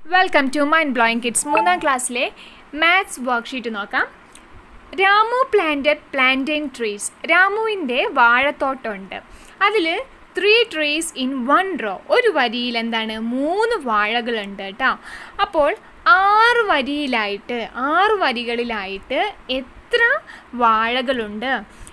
welcome to mind blowing kids മൂന്നാം ക്ലാസ്സിലെ maths worksheet നോക്കാം രാമു പ്ലാന്റഡ് പ്ലാന്റൈൻ ട്രീസ് രാമുവിൻ്റെ വാഴത്തോട്ടമുണ്ട് അതിൽ three trees in one row ഒരു വരിയിൽ എന്താണ് മൂന്ന് വാഴകളുണ്ട് കേട്ടോ അപ്പോൾ ആറ് വരിയിലായിട്ട് ആറ് വരികളിലായിട്ട് എത്ര വാഴകളുണ്ട്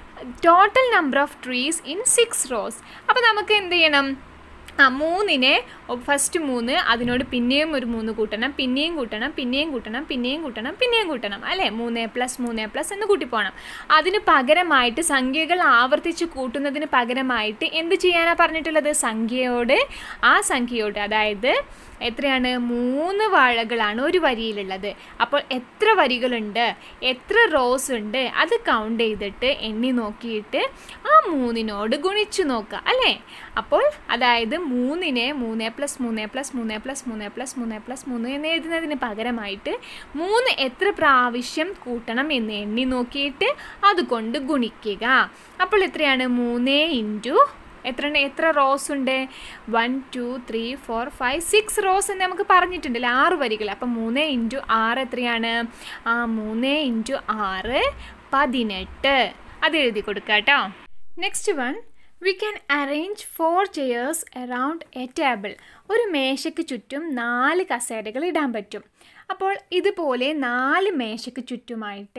total number of trees in six rows അപ്പോൾ നമുക്ക് എന്ത് ചെയ്യണം ആ മൂന്നിനെ ഫസ്റ്റ് മൂന്ന് അതിനോട് പിന്നെയും ഒരു മൂന്ന് കൂട്ടണം പിന്നെയും കൂട്ടണം പിന്നെയും കൂട്ടണം പിന്നെയും കൂട്ടണം പിന്നെയും കൂട്ടണം അല്ലേ മൂന്ന് പ്ലസ് മൂന്ന് പ്ലസ് എന്ന് കൂട്ടി പോകണം അതിന് പകരമായിട്ട് സംഖ്യകൾ ആവർത്തിച്ച് കൂട്ടുന്നതിന് പകരമായിട്ട് എന്ത് ചെയ്യാനാണ് പറഞ്ഞിട്ടുള്ളത് സംഖ്യയോട് ആ സംഖ്യയോട് അതായത് എത്രയാണ് മൂന്ന് വാഴകളാണ് ഒരു വരിയിലുള്ളത് അപ്പോൾ എത്ര വരികളുണ്ട് എത്ര റോസ് ഉണ്ട് അത് കൗണ്ട് ചെയ്തിട്ട് എണ്ണി നോക്കിയിട്ട് ആ മൂന്നിനോട് ഗുണിച്ചു നോക്കുക അല്ലേ അപ്പോൾ അതായത് മൂന്നിനെ മൂന്ന് പ്ലസ് മൂന്ന് പ്ലസ് മൂന്ന് പ്ലസ് മൂന്ന് പ്ലസ് മൂന്ന് പ്ലസ് മൂന്ന് എന്ന് എഴുതുന്നതിന് പകരമായിട്ട് മൂന്ന് എത്ര പ്രാവശ്യം കൂട്ടണം എന്ന് എണ്ണി നോക്കിയിട്ട് അതുകൊണ്ട് ഗുണിക്കുക അപ്പോൾ എത്രയാണ് മൂന്ന് ഇൻറ്റു എത്ര എത്ര റോസ് ഉണ്ട് one two three four five six rows എന്ന് നമുക്ക് പറഞ്ഞിട്ടുണ്ടല്ലോ ആറ് വരികൾ അപ്പം മൂന്ന് ഇൻറ്റു ആറ് എത്രയാണ് ആ മൂന്ന് ഇൻറ്റു ആറ് പതിനെട്ട് അത് എഴുതി കൊടുക്കുക കേട്ടോ next one we can arrange four chairs around a table ഒരു മേശയ്ക്ക് ചുറ്റും നാല് കസേരകൾ ഇടാൻ പറ്റും അപ്പോൾ ഇതുപോലെ നാല് മേശയ്ക്ക് ചുറ്റുമായിട്ട്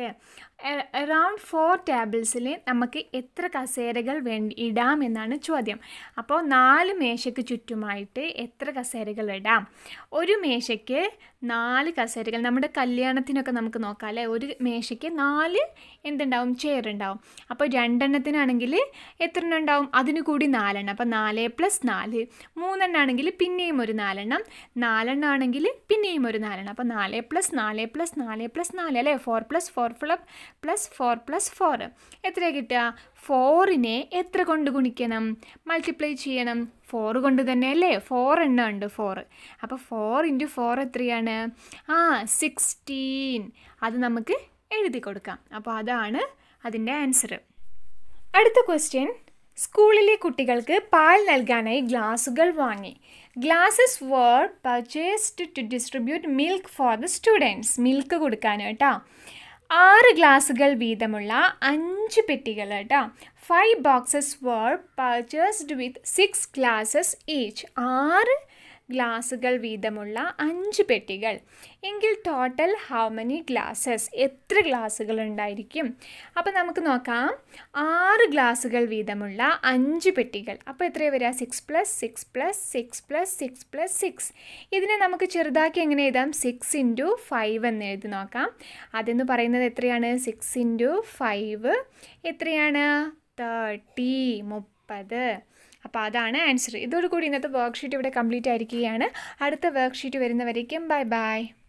അറൗണ്ട് ഫോർ ടേബിൾസിൽ നമുക്ക് എത്ര കസേരകൾ വേണ്ടി ഇടാം എന്നാണ് ചോദ്യം അപ്പോൾ നാല് മേശയ്ക്ക് ചുറ്റുമായിട്ട് എത്ര കസേരകൾ ഇടാം ഒരു മേശയ്ക്ക് നാല് കസേരകൾ നമ്മുടെ കല്യാണത്തിനൊക്കെ നമുക്ക് നോക്കാം അല്ലേ ഒരു മേശയ്ക്ക് നാല് എന്തുണ്ടാവും ചെയർ ഉണ്ടാവും അപ്പോൾ രണ്ടെണ്ണത്തിനാണെങ്കിൽ എത്ര എണ്ണം ഉണ്ടാവും അതിന് കൂടി നാലെണ്ണം അപ്പോൾ നാല് പ്ലസ് നാല് മൂന്നെണ്ണം ആണെങ്കിൽ പിന്നെയും ഒരു നാലെണ്ണം നാലെണ്ണം ആണെങ്കിൽ പിന്നെയും ഒരു നാലെണ്ണം അപ്പോൾ നാല് പ്ലസ് നാല് പ്ലസ് നാല് പ്ലസ് നാല് അല്ലേ four plus four plus plus four plus four എത്രയാണ് കിട്ടുക ഫോറിനെ എത്ര കൊണ്ട് ഗുണിക്കണം മൾട്ടിപ്ലൈ ചെയ്യണം ഫോർ കൊണ്ട് തന്നെ അല്ലേ ഫോർ എണ്ണം ഉണ്ട് ഫോർ അപ്പോൾ ഫോർ ഇൻറ്റു ഫോർ എത്രയാണ് ആ സിക്സ്റ്റീൻ അത് നമുക്ക് എഴുതി കൊടുക്കാം അപ്പോൾ അതാണ് അതിൻ്റെ ആൻസർ അടുത്ത ക്വസ്റ്റ്യൻ സ്കൂളിലെ കുട്ടികൾക്ക് പാൽ നൽകാനായി ഗ്ലാസുകൾ വാങ്ങി glasses were purchased to distribute milk for the students milk കൊടുക്കാൻ കേട്ടോ ആറ് ഗ്ലാസുകൾ വീതമുള്ള അഞ്ച് പെട്ടികൾ കേട്ടോ five boxes were purchased with six glasses each ആറ് ഗ്ലാസുകൾ വീതമുള്ള അഞ്ച് പെട്ടികൾ എങ്കിൽ ടോട്ടൽ ഹൗ മെനി ഗ്ലാസസ് എത്ര ഗ്ലാസുകൾ ഉണ്ടായിരിക്കും അപ്പോൾ നമുക്ക് നോക്കാം ആറ് ഗ്ലാസുകൾ വീതമുള്ള അഞ്ച് പെട്ടികൾ അപ്പോൾ എത്രയാണ് വരിക six plus six plus six plus six plus six ഇതിനെ നമുക്ക് ചെറുതാക്കി എങ്ങനെ എഴുതാം സിക്സ് ഇൻറ്റു ഫൈവ് എന്ന് എഴുതി നോക്കാം അതെന്ന് പറയുന്നത് എത്രയാണ് സിക്സ് ഇൻറ്റു ഫൈവ് എത്രയാണ് തേർട്ടി മുപ്പത് അപ്പോൾ അതാണ് ആൻസർ ഇതോടുകൂടി ഇന്നത്തെ വർക്ക്ഷീറ്റ് ഇവിടെ കംപ്ലീറ്റ് ആയിരിക്കുകയാണ് അടുത്ത വർക്ക്ഷീറ്റ് വരുന്നവരേക്കും ബൈ ബൈ